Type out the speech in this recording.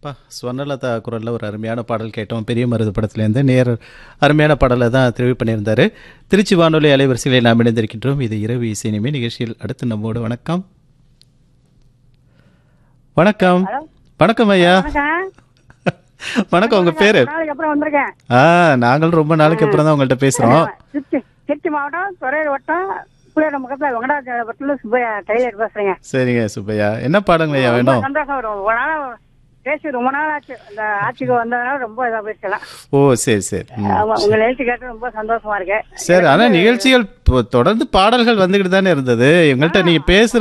அப்பா ஸ்வர்ணலதா குரலில் ஒரு அருமையான பாடல் கேட்டோம் பெரிய மருது படத்துலேருந்து நேர் அருமையான பாடலை தான் தெரிவு பண்ணியிருந்தார் திருச்சி வானொலி அலைவரிசையில் நாம் இணைந்திருக்கின்றோம் இது இரவு இசைனிமே நிகழ்ச்சியில் அடுத்து நம்மோடு வணக்கம் வணக்கம் வணக்கம் ஐயா வணக்கம் வணக்கம் உங்கள் பேர் நாளைக்கு அப்புறம் வந்திருக்கேன் ஆ நாங்கள் ரொம்ப நாளைக்கு அப்புறம் தான் உங்கள்கிட்ட பேசுகிறோம் திருச்சி திருச்சி மாவட்டம் துறையூர் வட்டம் புளியோட பக்கத்தில் வெங்கடாச்சலபுரத்தில் சுப்பையா டெய்லர் பேசுறேங்க சரிங்க சுப்பையா என்ன பாடங்க ஐயா ரொம்ப வேணும் சந்தோஷம் வரும் ரொம்ப நாள் பேசி ரொம்ப நாள் ஆச்சு இந்த ஆட்சிக்கு வந்ததுனால ரொம்ப இதாக பேசலாம் ஓ சரி சரி ம். ஆமா உங்க நிகழ்ச்சி கேட்டு ரொம்ப சந்தோஷமா இருக்கு சரி ஆனா நிகழ்ச்சிகள் இப்போ தொடர்ந்து பாடல்கள் வந்துகிட்டு தானே இருந்தது எங்கள்கிட்ட நீங்க பேசுற